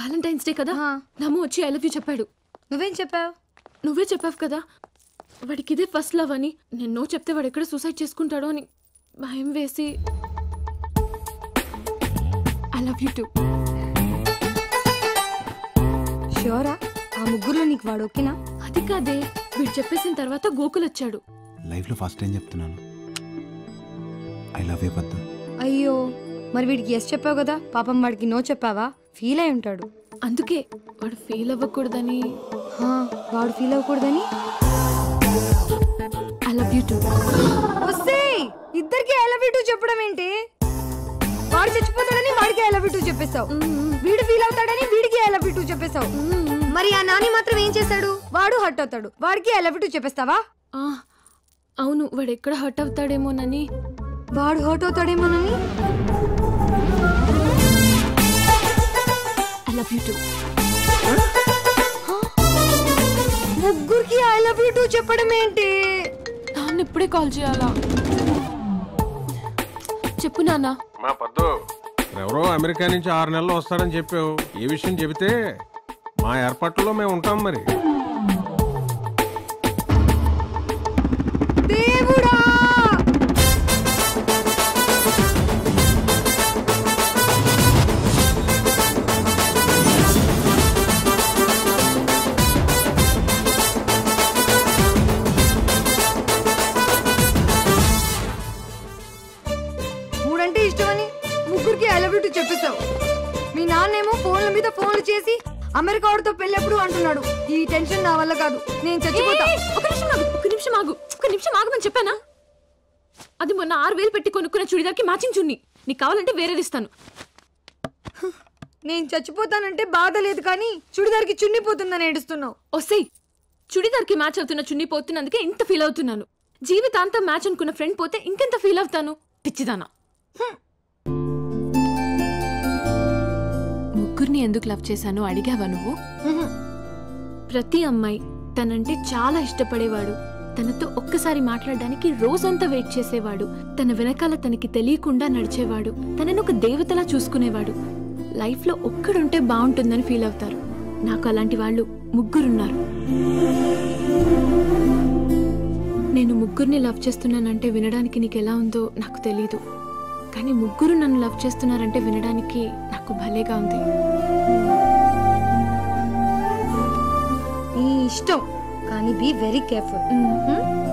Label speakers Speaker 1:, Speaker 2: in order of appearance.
Speaker 1: Valentine's day కదా
Speaker 2: ఆ.
Speaker 1: నమ్ము వచ్చి ఐ లవ్ యూ చెప్పాడు
Speaker 2: నువ్వేం చెప్పావు
Speaker 1: నువ్వే చెప్పావు కదా వాడికి ఇదే ఫస్ట్ లవ్ అని నేను నో చెప్తే వాడు ఎక్కడ సూసైడ్ చేసుకుంటాడో అని భయం వేసి ఐ లవ్ యూ టూ
Speaker 2: షూరా ఆ ముగ్గురులో నీకు వాడు ఓకేనా
Speaker 1: అది కాదే వీడు చెప్పేసిన తర్వాత గోకుల్ వచ్చాడు
Speaker 3: లైఫ్లో ఫస్ట్ టైం చెప్తున్నాను ఐ లవ్ యూ పద్దు
Speaker 2: అయ్యో మరి వీడికి ఎస్ చెప్పావు కదా పాపం వాడికి నో చెప్పావా ఫీల్ అయి ఉంటాడు
Speaker 1: అందుకే వాడు ఫీల్ అవ్వకూడదని
Speaker 2: హా, వాడు ఫీల్ అవ్వకూడదని
Speaker 1: ఐ లవ్ యూ టూ
Speaker 2: వస్తే ఇద్దరికి ఐ లవ్ యూ టూ చెప్పడం ఏంటి వాడు చచ్చిపోతాడని వాడికి ఐ లవ్ యూ టూ చెప్పేశావు వీడు ఫీల్ అవుతాడని వీడికి ఐ లవ్ యూ టూ చెప్పేశావు మరి ఆ నాని మాత్రం ఏం చేశాడు వాడు హర్ట్ అవుతాడు వాడికి ఐ లవ్ యూ టూ చెప్పేస్తావా
Speaker 1: అవును వాడు ఎక్కడ హర్ట్ అవుతాడేమోనని
Speaker 2: వాడు హర్ట్ అవుతాడేమోనని
Speaker 1: ఐ లవ్ యూ టూ
Speaker 2: ముగ్గురికి ఐ లవ్ యూ టూ చెప్పడం ఏంటి
Speaker 1: నాన్న ఇప్పుడే కాల్ చేయాలా చెప్పు నాన్న
Speaker 4: మా పద్దు ఎవరో అమెరికా నుంచి ఆరు నెలలు వస్తారని చెప్పావు ఏ విషయం చెబితే మా ఏర్పాట్లలో మేము ఉంటాం మరి
Speaker 2: దేవుడా మూడంటే ఇష్టమని ముగ్గురికి ఐ లవ్ యూ చెప్పేశావు మీ నాన్నేమో ఫోన్ల మీద ఫోన్లు చేసి అమెరికా వాడితో పెళ్ళెప్పుడు అంటున్నాడు ఈ టెన్షన్ నా వల్ల కాదు నేను చచ్చిపోతా
Speaker 1: ఏయ్, ఒక నిమిషం ఆగు ఒక నిమిషం ఆగు ఒక నిమిషం ఆగమని చెప్పానా అది మొన్న ఆరు వేలు పెట్టి కొనుక్కున్న చుడిదార్కి మ్యాచింగ్ చున్ని నీకు కావాలంటే వేరేది ఇస్తాను
Speaker 2: నేను చచ్చిపోతానంటే బాధ లేదు కానీ చుడిదారికి చున్నిపోతుందని ఏడుస్తున్నావు
Speaker 1: ఒసేయ్ చుడిదార్కి మ్యాచ్ అవుతున్న చున్ని పోతున్నందుకే ఇంత ఫీల్ అవుతున్నాను జీవితాంతం మ్యాచ్ అనుకున్న ఫ్రెండ్ పోతే ఇంకెంత ఫీల్ అవుతాను పిచ్చిదానా ముగ్గురిని ఎందుకు లవ్ చేశానో అడిగావా నువ్వు ప్రతి అమ్మాయి తనంటే చాలా ఇష్టపడేవాడు తనతో ఒక్కసారి మాట్లాడడానికి రోజంతా వెయిట్ చేసేవాడు తన వెనకాల తనకి తెలియకుండా నడిచేవాడు తనని ఒక దేవతలా చూసుకునేవాడు లైఫ్లో ఒక్కడుంటే బాగుంటుందని ఫీల్ అవుతారు నాకు అలాంటి వాళ్ళు ముగ్గురున్నారు నేను ముగ్గురిని లవ్ చేస్తున్నానంటే వినడానికి నీకు ఎలా ఉందో నాకు తెలీదు కానీ ముగ్గురు నన్ను లవ్ చేస్తున్నారంటే వినడానికి నాకు భలేగా ఉంది
Speaker 2: నీ ఇష్టం కానీ బీ వెరీ కేర్ఫుల్
Speaker 1: మ్మ్.